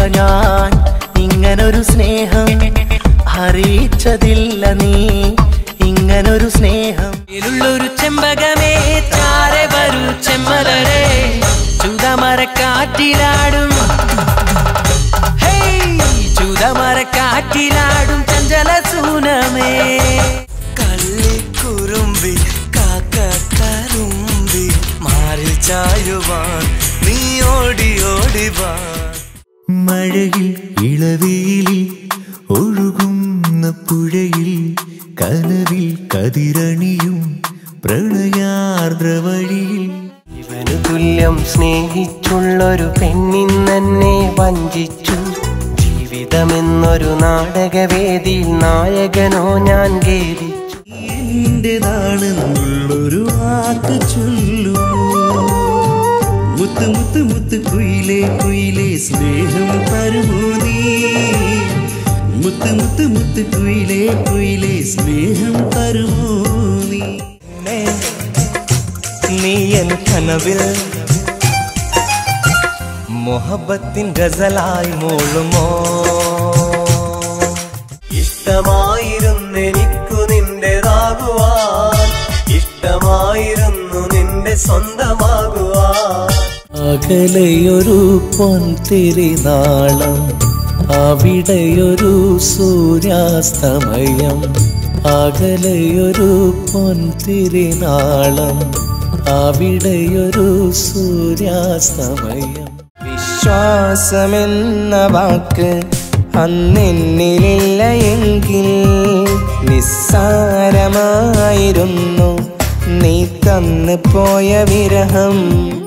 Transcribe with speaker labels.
Speaker 1: ഞാൻ ഇങ്ങനൊരു സ്നേഹം അറിയിച്ചതില്ല നീ ഇങ്ങനൊരു സ്നേഹം
Speaker 2: ഇരുള്ളൊരു ചെമ്പകമേ ചാരെ വരൂ ചെമ്മലരെ ചുതമരക്കാറ്റിലാടും ഹേയ്, ചുതമരക്കാറ്റിലാടും ചഞ്ചല സൂനമേ
Speaker 1: കള്ളിക്കുറുമ്പി കാക്കറുമ്പി മാറി ചായുവാൻ നീ ഓടി ഓടിവാ മഴയിൽ ഇളവേലിൽ ഒഴുകുന്ന പുഴയിൽ കനവിൽ കതിരണിയും പ്രണയാർദ്ര വഴിയിൽ
Speaker 3: ഇവനു തുല്യം സ്നേഹിച്ചുള്ളൊരു പെണ്ണിന്നെന്നെ വഞ്ചിച്ചു ജീവിതമെന്നൊരു നാടകവേദിയിൽ നായകനോ ഞാൻ ഖേദിച്ചു
Speaker 1: എന്റേതാണെന്നുള്ളൊരു വാക്ക് ചൊല്ലു മുത്ത് മുത്ത് മുത്ത് കുയിലേ കുയിലേ സ്നേഹം തരുമോ നീ മുത്ത് മുത്ത് മുത്ത് കുയിലേ കുയിലേ സ്നേഹം തരുമോ നീ നീ എൻ കനവിൽ മൊഹബത്തിൻ ഗസലായി മൂളുമോ
Speaker 3: ഇഷ്ടമായിരുന്നെനിക്കു നിന്റേതാകുവാൻ ഇഷ്ടമായിരുന്നു നിന്റെ സ്വന്തമാകുവാൻ
Speaker 1: അകലെയൊരു പൊൻതിരിനാളം അവിടെയൊരു സൂര്യാസ്തമയം അകലെയൊരു പൊൻതിരിനാളം അവിടെയൊരു സൂര്യാസ്തമയം
Speaker 3: വിശ്വാസമെന്ന വാക്ക് അന്നെന്നിലില്ല എങ്കിൽ നിസ്സാരമായിരുന്നു നീ തന്നു പോയ വിരഹം